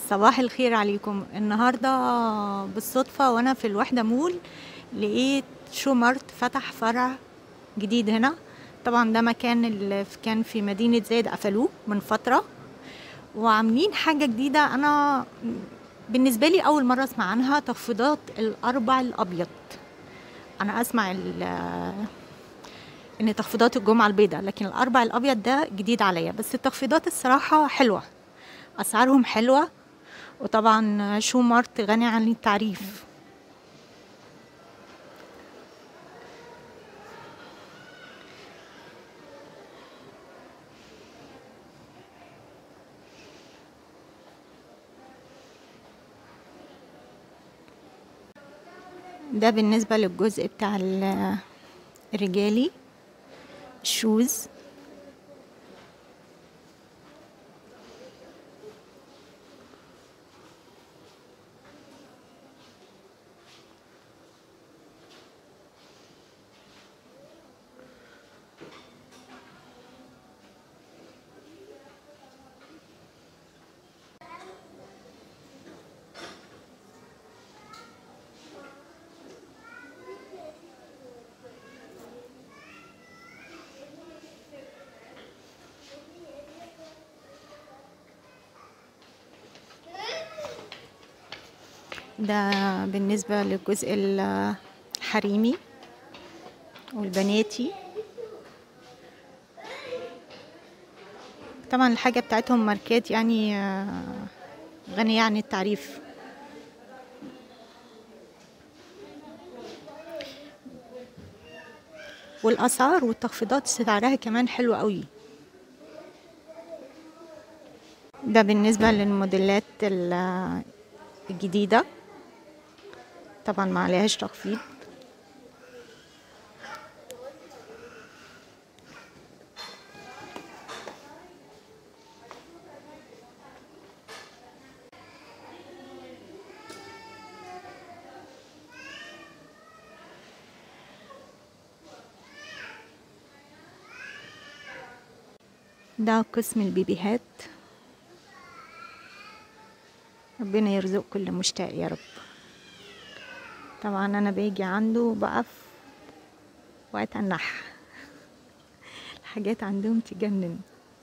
صباح الخير عليكم النهاردة بالصدفة وأنا في الوحدة مول لقيت شو مارت فتح فرع جديد هنا طبعا ده مكان اللي كان في مدينة زايد قفلوه من فترة وعاملين حاجة جديدة أنا بالنسبة لي أول مرة أسمع عنها تخفيضات الأربع الأبيض أنا أسمع ال- إن تخفيضات الجمعة البيضاء لكن الأربع الأبيض ده جديد عليا بس التخفيضات الصراحة حلوة أسعارهم حلوة وطبعا شو مارت غني عن التعريف ده بالنسبة للجزء بتاع ال- الرجالي الشوز ده بالنسبة للجزء الحريمي والبناتي طبعا الحاجة بتاعتهم ماركات يعني آه، غنية عن التعريف والأسعار والتخفيضات سعرها كمان حلو قوي ده بالنسبة للموديلات ال- الجديدة طبعا ما عليهاش تخفيض ده قسم البيبيهات ربنا يرزق كل مشتاق يا رب طبعا انا باجي عنده بقف واتنح الحاجات عندهم تجنن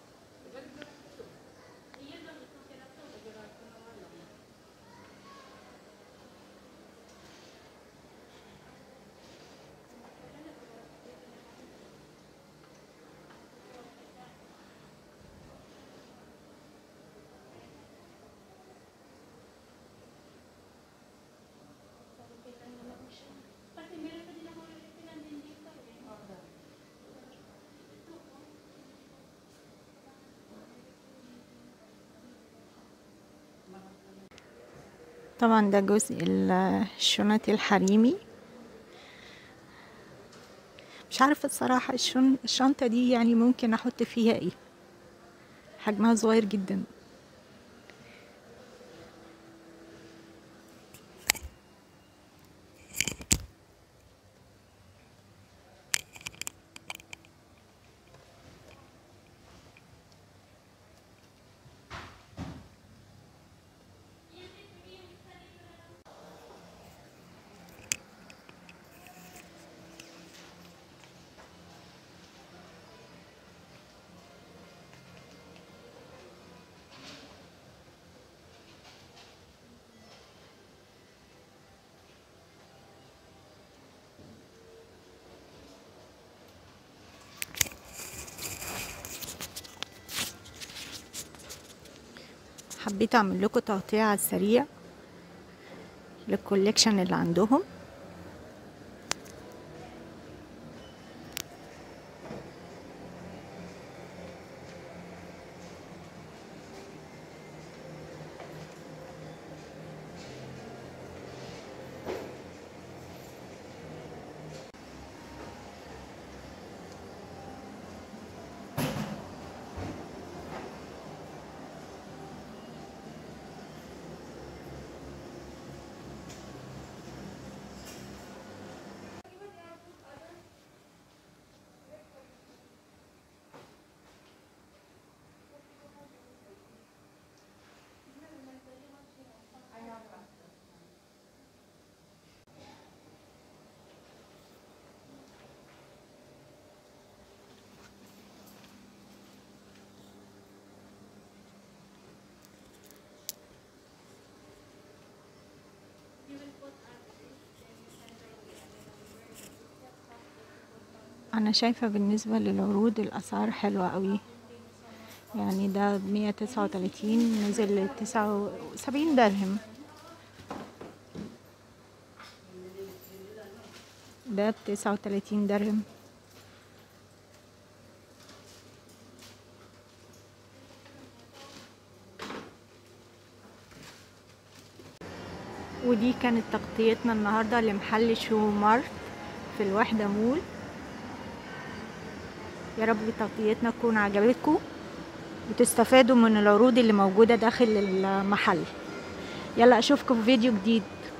طبعا ده جزء ال- الشنط الحريمي مش عارفة الصراحة الشن... الشنطة دي يعني ممكن أحط فيها إيه حجمها صغير جدا حبيت أعمل لكم تغطية على السريع للكوليكشن اللي عندهم انا شايفة بالنسبة للعروض الاسعار حلوة قوي يعني ده بمية تسعة وتلاتين نزل لتسعة وسبعين درهم ده بتسعة وتلاتين درهم ودي كانت تغطيتنا النهاردة لمحل شو مارت في الوحدة مول يا رب تغطيتنا تكون عجبتكم وتستفادوا من العروض اللي موجودة داخل المحل يلا اشوفكم في فيديو جديد